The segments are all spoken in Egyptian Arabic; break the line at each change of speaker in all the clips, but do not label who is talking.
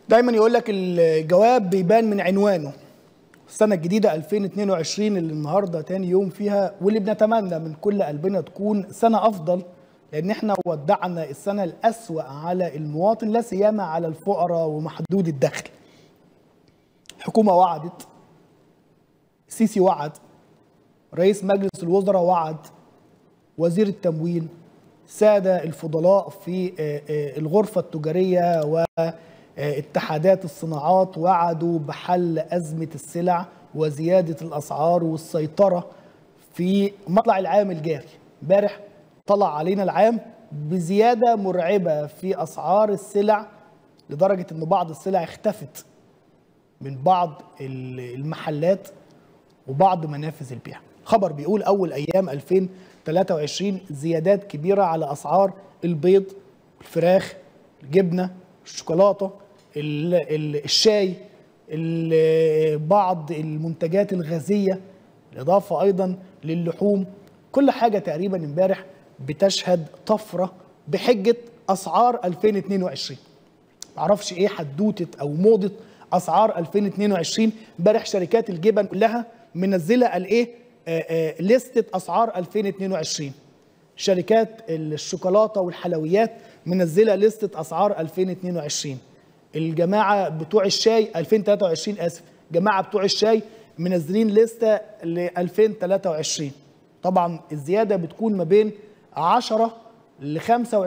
دايما يقول لك الجواب بيبان من عنوانه السنة الجديدة 2022 اللي النهاردة تاني يوم فيها واللي بنتمنى من كل قلبنا تكون سنة أفضل لأن احنا ودعنا السنة الأسوأ على المواطن لا سيما على الفقراء ومحدود الدخل الحكومة وعدت السيسي وعد رئيس مجلس الوزراء وعد وزير التموين سادة الفضلاء في الغرفة التجارية واتحادات الصناعات وعدوا بحل أزمة السلع وزيادة الأسعار والسيطرة في مطلع العام الجاري امبارح طلع علينا العام بزيادة مرعبة في أسعار السلع لدرجة أن بعض السلع اختفت من بعض المحلات وبعض منافذ البيع خبر بيقول أول أيام 2023 زيادات كبيرة على أسعار البيض الفراخ الجبنة الشوكولاتة الشاي بعض المنتجات الغازية الإضافة أيضا للحوم كل حاجة تقريبا امبارح بتشهد طفرة بحجة أسعار 2022 معرفش إيه حدوتة أو موضة أسعار 2022 امبارح شركات الجبن كلها منزلة قال إيه لستة أسعار 2022 شركات الشوكولاتة والحلويات منزلة لستة أسعار 2022 الجماعة بتوع الشاي 2023 آسف جماعة بتوع الشاي منزلين لستة ل 2023 طبعا الزيادة بتكون ما بين 10 ل 25%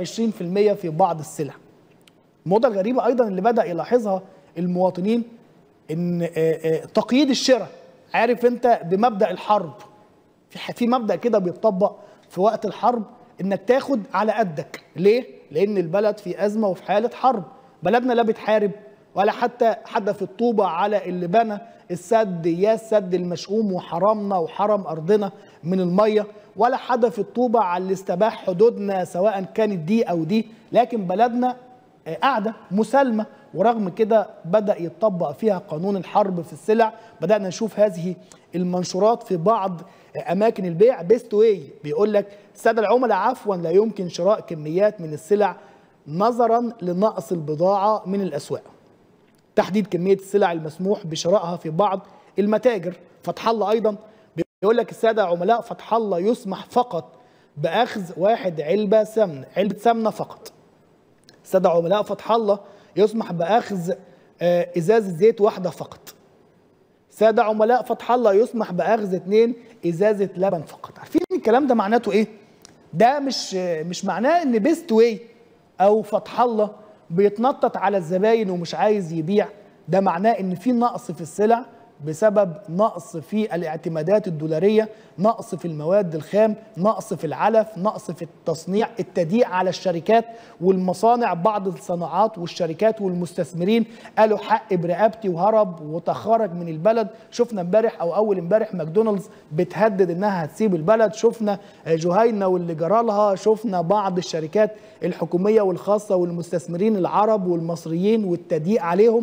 في بعض السلع الموضة الغريبة أيضا اللي بدأ يلاحظها المواطنين إن تقييد الشراء عارف أنت بمبدأ الحرب في مبدأ كده بيتطبق في وقت الحرب إنك تاخد على قدك ليه؟ لأن البلد في أزمة وفي حالة حرب بلدنا لا بتحارب ولا حتى حدث الطوبة على اللي بنى السد يا السد المشؤوم وحرمنا وحرم أرضنا من المية ولا حدث الطوبة على اللي استباح حدودنا سواء كانت دي أو دي لكن بلدنا قاعدة مسالمة ورغم كده بدأ يتطبق فيها قانون الحرب في السلع بدأنا نشوف هذه المنشورات في بعض أماكن البيع بيست واي بيقول لك السادة العملاء عفوا لا يمكن شراء كميات من السلع نظرا لنقص البضاعة من الأسواق تحديد كمية السلع المسموح بشرائها في بعض المتاجر فتح الله أيضا بيقول لك السادة عملاء فتح الله يسمح فقط بأخذ واحد علبة سمن علبة سمنة فقط السادة عملاء فتح الله يسمح بأخذ إزازة زيت واحدة فقط سادة عملاء فتح الله يسمح بأخذ اثنين إزازة لبن فقط عارفين الكلام ده معناته إيه؟ ده مش مش معناه إن بيست واي أو فتح الله بيتنطط على الزباين ومش عايز يبيع ده معناه ان في نقص في السلع بسبب نقص في الاعتمادات الدولاريه نقص في المواد الخام نقص في العلف نقص في التصنيع التضييق على الشركات والمصانع بعض الصناعات والشركات والمستثمرين قالوا حق برقبتي وهرب وتخرج من البلد شفنا امبارح او اول امبارح ماكدونالدز بتهدد انها هتسيب البلد شفنا جهينه واللي جرالها شفنا بعض الشركات الحكوميه والخاصه والمستثمرين العرب والمصريين والتضييق عليهم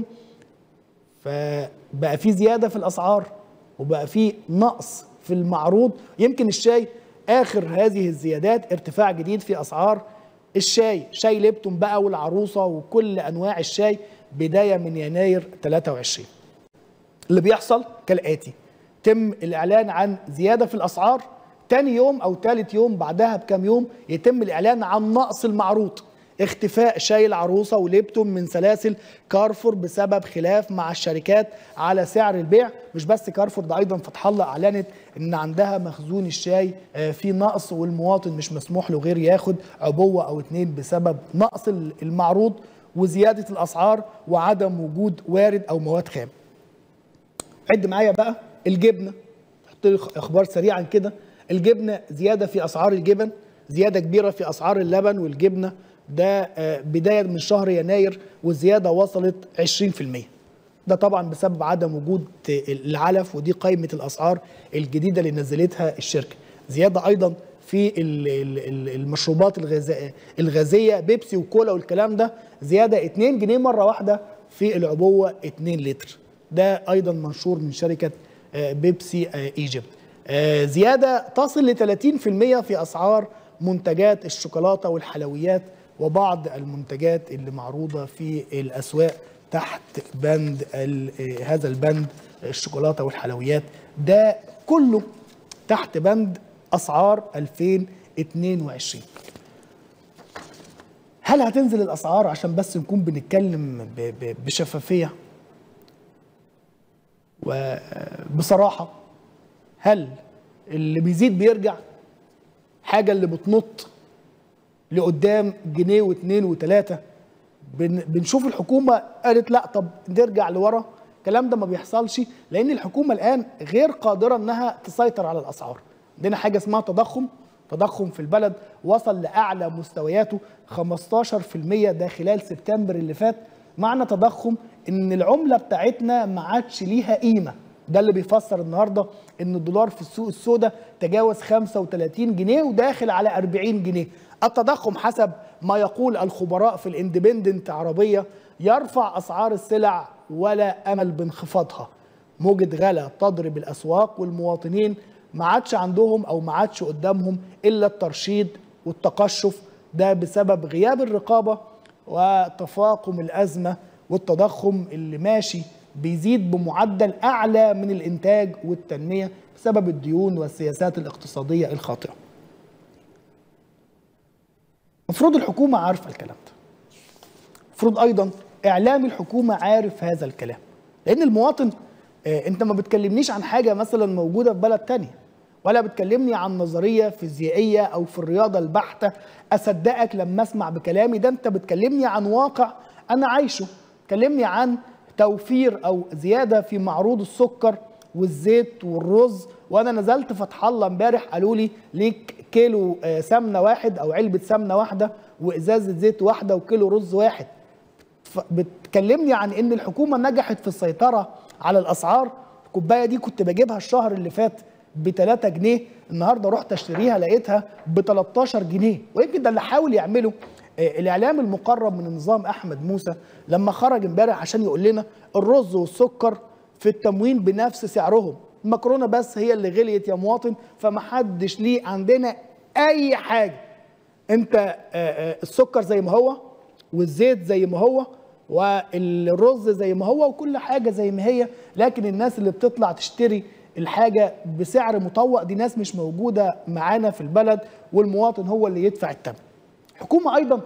فبقى في زياده في الاسعار وبقى في نقص في المعروض يمكن الشاي اخر هذه الزيادات ارتفاع جديد في اسعار الشاي شاي ليبتون بقى والعروسه وكل انواع الشاي بدايه من يناير 23 اللي بيحصل كالاتي تم الاعلان عن زياده في الاسعار تاني يوم او ثالث يوم بعدها بكام يوم يتم الاعلان عن نقص المعروض اختفاء شاي العروسه وليبتون من سلاسل كارفور بسبب خلاف مع الشركات على سعر البيع مش بس كارفور ده ايضا فتح الله اعلنت ان عندها مخزون الشاي في نقص والمواطن مش مسموح له غير ياخد عبوه او اتنين بسبب نقص المعروض وزياده الاسعار وعدم وجود وارد او مواد خام. عد معايا بقى الجبنه حط لي اخبار سريعا كده الجبنه زياده في اسعار الجبن زياده كبيره في اسعار اللبن والجبنه ده بدايه من شهر يناير والزياده وصلت 20% ده طبعا بسبب عدم وجود العلف ودي قائمه الاسعار الجديده اللي نزلتها الشركه زياده ايضا في المشروبات الغازيه بيبسي وكولا والكلام ده زياده 2 جنيه مره واحده في العبوه 2 لتر ده ايضا منشور من شركه بيبسي ايجيبت زياده تصل ل 30% في اسعار منتجات الشوكولاته والحلويات وبعض المنتجات اللي معروضه في الاسواق تحت بند ال- آه، هذا البند الشوكولاته والحلويات ده كله تحت بند اسعار 2022 هل هتنزل الاسعار عشان بس نكون بنتكلم ب- ب- بشفافيه وبصراحه هل اللي بيزيد بيرجع حاجه اللي بتنط لقدام جنيه واثنين وثلاثه بن بنشوف الحكومه قالت لا طب نرجع لورا الكلام ده ما بيحصلش لان الحكومه الان غير قادره انها تسيطر على الاسعار عندنا حاجه اسمها تضخم تضخم في البلد وصل لاعلى مستوياته 15% ده خلال سبتمبر اللي فات معنى تضخم ان العمله بتاعتنا ما عادش ليها قيمه ده اللي بيفسر النهارده ان الدولار في السوق السوداء تجاوز 35 جنيه وداخل على 40 جنيه التضخم حسب ما يقول الخبراء في الاندبندنت عربيه يرفع اسعار السلع ولا امل بانخفاضها موجة غلا تضرب الاسواق والمواطنين ما عادش عندهم او ما عادش قدامهم الا الترشيد والتقشف ده بسبب غياب الرقابه وتفاقم الازمه والتضخم اللي ماشي بيزيد بمعدل اعلى من الانتاج والتنميه بسبب الديون والسياسات الاقتصاديه الخاطئه. المفروض الحكومه عارفه الكلام ده. المفروض ايضا اعلام الحكومه عارف هذا الكلام. لان المواطن آه، انت ما بتكلمنيش عن حاجه مثلا موجوده في بلد تانية ولا بتكلمني عن نظريه فيزيائيه او في الرياضه البحته اصدقك لما اسمع بكلامي ده انت بتكلمني عن واقع انا عايشه كلمني عن توفير او زياده في معروض السكر والزيت والرز وانا نزلت فتح الله امبارح قالوا لي ليك كيلو آه، سمنه واحد او علبه سمنه واحده وازازه زيت واحده وكيلو رز واحد ف- بتكلمني عن ان الحكومه نجحت في السيطره على الاسعار الكوبايه دي كنت بجيبها الشهر اللي فات ب 3 جنيه النهارده رحت اشتريها لقيتها ب 13 جنيه ويمكن ده اللي حاول يعمله آه، الاعلام المقرب من النظام احمد موسى لما خرج امبارح عشان يقول لنا الرز والسكر في التموين بنفس سعرهم المكرونه بس هي اللي غليت يا مواطن فمحدش ليه عندنا اي حاجه انت آه، آه، السكر زي ما هو والزيت زي ما هو والرز زي ما هو وكل حاجه زي ما هي لكن الناس اللي بتطلع تشتري الحاجه بسعر مطوق دي ناس مش موجوده معانا في البلد والمواطن هو اللي يدفع الثمن. الحكومه ايضا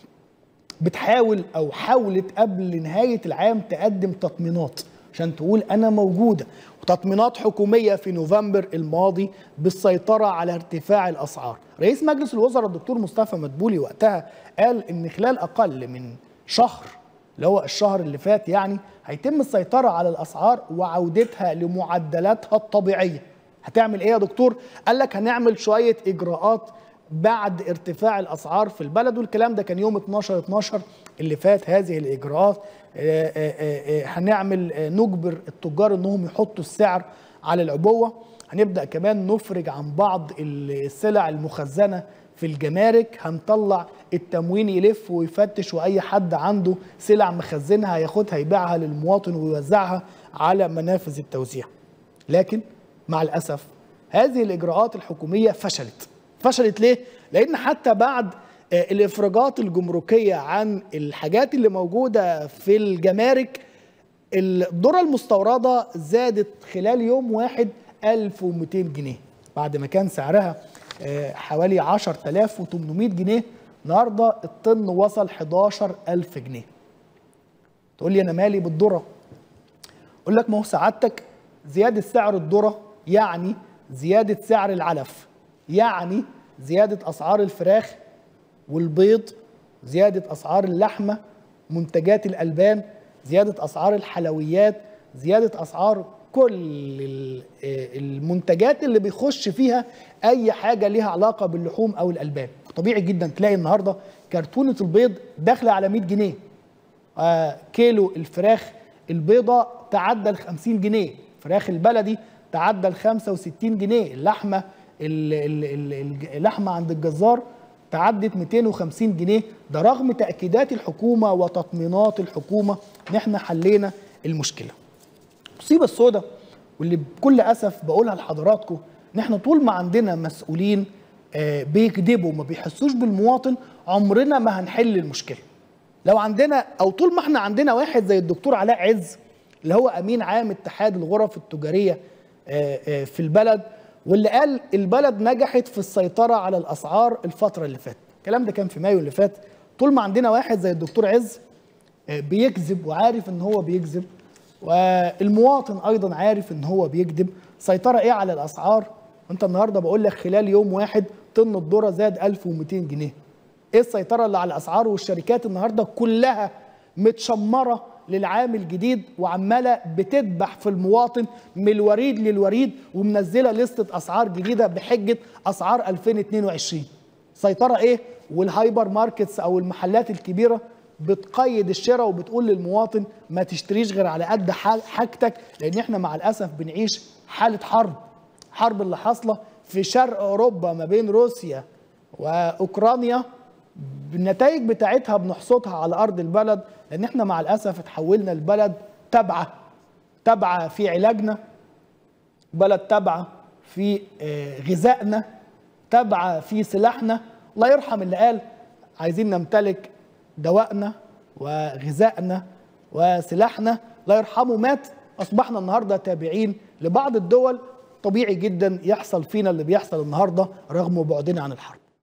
بتحاول او حاولت قبل نهايه العام تقدم تطمينات عشان تقول انا موجوده وتطمينات حكوميه في نوفمبر الماضي بالسيطره على ارتفاع الاسعار. رئيس مجلس الوزراء الدكتور مصطفى مدبولي وقتها قال ان خلال اقل من شهر اللي هو الشهر اللي فات يعني هيتم السيطره على الاسعار وعودتها لمعدلاتها الطبيعيه. هتعمل ايه يا دكتور؟ قال لك هنعمل شويه اجراءات بعد ارتفاع الاسعار في البلد والكلام ده كان يوم 12 12 اللي فات هذه الاجراءات آه، آه، آه، آه، هنعمل آه، نجبر التجار انهم يحطوا السعر على العبوه هنبدا كمان نفرج عن بعض السلع المخزنه في الجمارك هنطلع التموين يلف ويفتش واي حد عنده سلع مخزنها هياخدها يبيعها للمواطن ويوزعها على منافذ التوزيع لكن مع الاسف هذه الاجراءات الحكوميه فشلت فشلت ليه لان حتى بعد آه، الافراجات الجمركيه عن الحاجات اللي موجوده في الجمارك الذره المستورده زادت خلال يوم واحد 1200 جنيه بعد ما كان سعرها آه، حوالي 10800 جنيه النهارده الطن وصل 11000 جنيه تقول لي انا مالي بالذره اقول لك ما هو سعادتك زياده سعر الذره يعني زياده سعر العلف يعني زياده اسعار الفراخ والبيض زياده اسعار اللحمه منتجات الالبان زياده اسعار الحلويات زياده اسعار كل ال- آه، المنتجات اللي بيخش فيها اي حاجه ليها علاقه باللحوم او الالبان طبيعي جدا تلاقي النهارده كرتونه البيض داخله على 100 جنيه آه، كيلو الفراخ البيضة تعدى ال 50 جنيه فراخ البلدي تعدى ال 65 جنيه اللحمة ال- ال- ال- الج- اللحمة عند الجزار تعدت 250 جنيه ده رغم تأكيدات الحكومة وتطمينات الحكومة ان احنا حلينا المشكلة المصيبة السوداء واللي بكل أسف بقولها لحضراتكم ان احنا طول ما عندنا مسؤولين آه، بيكذبوا وما بيحسوش بالمواطن عمرنا ما هنحل المشكلة لو عندنا او طول ما احنا عندنا واحد زي الدكتور علاء عز اللي هو امين عام اتحاد الغرف التجاريه آه، آه، في البلد واللي قال البلد نجحت في السيطره على الاسعار الفتره اللي فاتت الكلام ده كان في مايو اللي فات طول ما عندنا واحد زي الدكتور عز آه، بيكذب وعارف ان هو بيكذب والمواطن ايضا عارف ان هو بيكذب سيطره ايه على الاسعار وانت النهارده بقول لك خلال يوم واحد طن الذره زاد 1200 جنيه ايه السيطره اللي على الاسعار والشركات النهارده كلها متشمره للعام الجديد وعماله بتذبح في المواطن من الوريد للوريد ومنزله لسته اسعار جديده بحجه اسعار 2022 سيطره ايه والهايبر ماركتس او المحلات الكبيره بتقيد الشراء وبتقول للمواطن ما تشتريش غير على قد ح- حاجتك لان احنا مع الاسف بنعيش حاله حرب حرب اللي حاصله في شرق اوروبا ما بين روسيا واوكرانيا بالنتائج بتاعتها بنحصدها على ارض البلد لان احنا مع الاسف اتحولنا لبلد تابعه تابعه في علاجنا بلد تابعه في آه، غذائنا تابعه في سلاحنا الله يرحم اللي قال عايزين نمتلك دوائنا وغذائنا وسلاحنا الله يرحمه مات اصبحنا النهارده تابعين لبعض الدول طبيعي جدا يحصل فينا اللي بيحصل النهارده رغم بعدنا عن الحرب